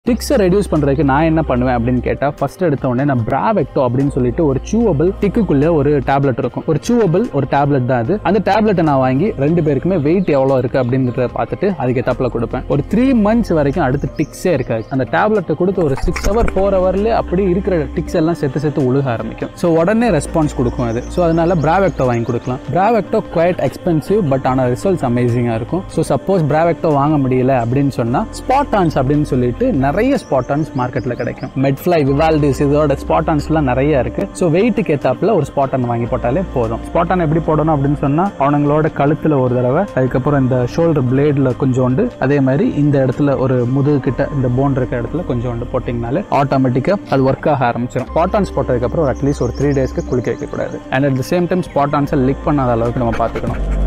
டிக்ஸை reduce பண்ணுறதுக்கு நான் என்ன பண்ணுவேன் அப்படின்னு கேட்டால் ஃபர்ஸ்ட் எடுத்த உடனே நான் பிராவெக்டோ அப்படின்னு சொல்லிட்டு ஒரு சூவபிள் டிக்குக்குள்ளே ஒரு டேப்லெட் இருக்கும் ஒரு சூவபிள் ஒரு டேப்லெட் தான் அது அந்த டேப்லெட்டை நான் வாங்கி ரெண்டு பேருக்குமே வெயிட் எவ்வளோ இருக்கு அப்படின்றத பார்த்துட்டு அதுக்கு தப்பில் கொடுப்பேன் ஒரு த்ரீ மந்த்ஸ் வரைக்கும் அடுத்து டிக்ஸே இருக்காது அந்த டேப்லெட்டை கொடுத்து ஒரு சிக்ஸ் ஹவர் ஃபோர் ஹவர்லேயே அப்படி இருக்கிற டிக்ஸ் எல்லாம் செத்து செத்து உழுக ஆரம்பிக்கும் ஸோ உடனே ரெஸ்பான்ஸ் கொடுக்கும் அது ஸோ அதனால பிராவெக்டோ வாங்கி கொடுக்கலாம் பிராவெக்டோ குவைட் எக்ஸ்பென்சிவ் பட் ஆனால் ரிசல்ட்ஸ் அமேசிங்காக இருக்கும் ஸோ சப்போஸ் பிராவெக்டோ வாங்க முடியல அப்படின்னு சொன்னால் ஸ்பாட்டான்ஸ் அப்படின்னு சொல்லிட்டு நிறைய ஸ்பாட்டான்ஸ் மார்க்கெட்டில் கிடைக்கும் மெட்ஃப்ளை விவால்டிஸ் இதோட ஸ்பாட்டான்ஸ்லாம் நிறைய இருக்கு ஸோ வெயிட்டுக்கு ஏத்தாப்புல ஒரு ஸ்பாட்டான் வாங்கி போட்டாலே போதும் ஸ்பாட்டான் எப்படி போடணும் அப்படின்னு சொன்னால் அவனுங்களோட கழுத்தில் ஒரு தடவை அதுக்கப்புறம் இந்த ஷோல்டர் பிளேடில் கொஞ்சோண்டு அதே மாதிரி இந்த இடத்துல ஒரு முதுகு கிட்ட இந்த போன் இருக்க இடத்துல கொஞ்சோண்டு போட்டிங்கனாலே ஆட்டோமேட்டிக்காக அது ஒர்க் ஆக ஆரம்பிச்சிடும் ஸ்பாட்டான்ஸ் போட்டதுக்கப்புறம் அட்லீஸ்ட் ஒரு த்ரீ டேஸ்க்கு குளிக்க வைக்கக்கூடாது and at the same time ஸ்பாட்டான்ஸை லிக் பண்ணாத அளவுக்கு நம்ம பார்த்துக்கணும்